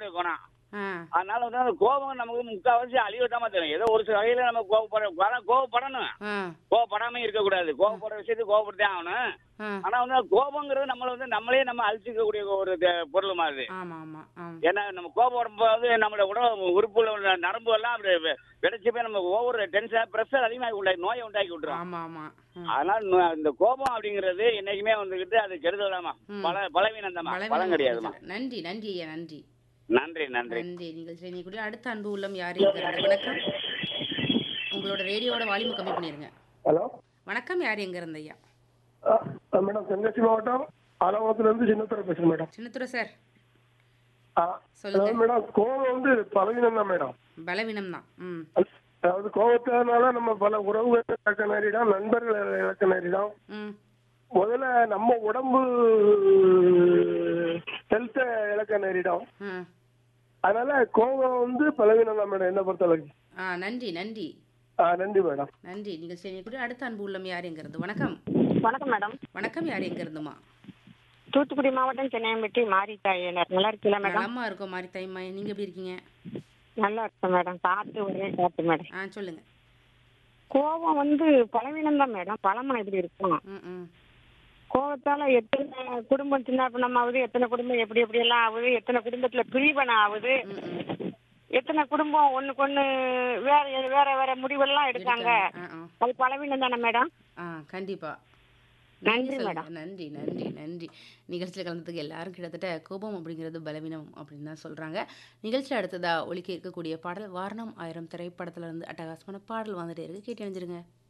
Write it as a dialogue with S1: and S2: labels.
S1: மாதிரி குணம்
S2: ஆ
S1: அதனால வந்து அந்த கோபம் நமக்கு முக்கால்வாசி அழிவதாம தெரியும் ஏதோ ஒரு சில வகையில நம்ம கோவப்பட வர- கோவப்படணும்
S2: ஆ
S1: கோவப்படாம இருக்கக்கூடாது கோவப்படுற விஷயத்துக்கு கோவப்பட்டே ஆகணும்
S2: ஆ
S1: ஆனா வந்து அந்த கோபங்கிறது நம்மள வந்து நம்மளே நம்ம அழிச்சிக்கக்கூடிய ஒரு த- பொருள் மாதிரி
S2: ஆமாம் ஆமாம் ஆ
S1: ஏன்னா நம்ம கோபம் போது நம்மளோட உடம்பு உறுப்புல உள்ள நரம்பு எல்லாம் அப்படி வெ- வெடிச்சு போய் நம்ம ஓவர் டென்ஷன் ப்ரெஷர் அதிகமாகி உண்டாக்கி நோயை உண்டாக்கி விட்டுரும்
S2: ஆமாம் ஆமாம் ம்
S1: அதனால நு- இந்த கோபம் அப்படிங்கிறது என்னைக்குமே வந்துகிட்டு அது கெடுதலாமா
S2: ம்.
S1: பல பலவீனம் தான்
S2: பலவீனம்
S1: பலம் கிடையாதுமா
S2: நன்றி நன்றி ஐயா நன்றி
S1: நன்றி நன்றி
S2: நன்றி நீங்கள் செய்யக்கூடிய அடுத்த அன்பு உள்ளம் யார் எங்கிறது வணக்கம் உங்களோட ரேடியோவோட வால்யூம் கம்மி பண்ணிருங்க
S3: ஹலோ
S2: வணக்கம் யார் எங்க இருந்து ஐயா
S3: மேடம் தென்காசி மாவட்டம் ஆலங்குளத்துல இருந்து சின்னத்துறை பேசுறேன் மேடம்
S2: சின்னத்துறை சார்
S3: ஆ,
S2: சொல்லுங்க.
S3: அதாவது மேடம் கோவம் வந்து பலவீனம் தான் மேடம்
S2: பலவீனம் தான் ம்
S3: அதாவது கோவத்தினால நம்ம பல உறவுகள் இழக்க நேரிடும் நண்பர்கள் இழக்க நேரிடும்
S2: ம்
S3: முதல்ல நம்ம உடம்பு ஹெல்த்த இழக்க நேரிடும்
S2: ம்
S3: அதனால கோவம் வந்து பலவீனம் தான் மேடம் என்ன பொறுத்தளவுக்கு
S2: ஆ நன்றி நன்றி
S3: ஆ நன்றி மேடம்
S2: நன்றி நீங்கள் செய்யக்கூடிய அடுத்த அன்பு உள்ளம் யார் எங்க இருந்து வணக்கம்
S4: வணக்கம் மேடம்
S2: வணக்கம் யார் எங்க இருந்துமா
S4: தூத்துக்குடி மாவட்டம் சென்னையம்பட்டி மாரித்தாயினர் நல்லா இருக்கீங்களா மேடம்
S2: நலமா இருக்கும் மாதிரி தைமா நீங்க எப்படி இருக்கீங்க
S4: நல்லா இருக்கேன் மேடம் காத்து ஒரே காத்து மேடம்
S2: ஆ சொல்லுங்க
S4: கோபம் வந்து பலவீனம் தான் மேடம் பழமா எப்படி இருக்கும்
S2: ம் ம்
S4: கோபத்தால எத்தனை குடும்பம் சின்ன பின்னம் ஆகுது எத்தனை குடும்பம் எப்படி எப்படி எல்லாம் ஆகுது எத்தனை குடும்பத்துல பிரிவனை ஆகுது
S2: ம் ம்
S4: எத்தனை குடும்பம் ஒண்ணுக்கு ஒண்ணு வேற வேற வேற முடிவெல்லாம் எடுக்காங்க
S2: ஆ ஆ
S4: அது பலவீனம் தானே மேடம்
S2: ஆ கண்டிப்பா
S4: நன்றி
S2: நீங்க
S4: மேடம்.
S2: சொல்லுங்க. நன்றி நன்றி நன்றி நிகழ்ச்சியில் கலந்ததுக்கு எல்லாரும் கிட்டத்தட்ட கோபம் அப்படிங்கிறது பலவீனம் அப்படின்னு தான் சொல்றாங்க நிகழ்ச்சியில் அடுத்ததா ஒலிக்க இருக்கக்கூடிய பாடல் வாரணம் ஆயிரம் திரைப்படத்துல இருந்து அட்டகாசமான பாடல் வந்துட்டே இருக்கு கேட்டு அணிஞ்சிருங்க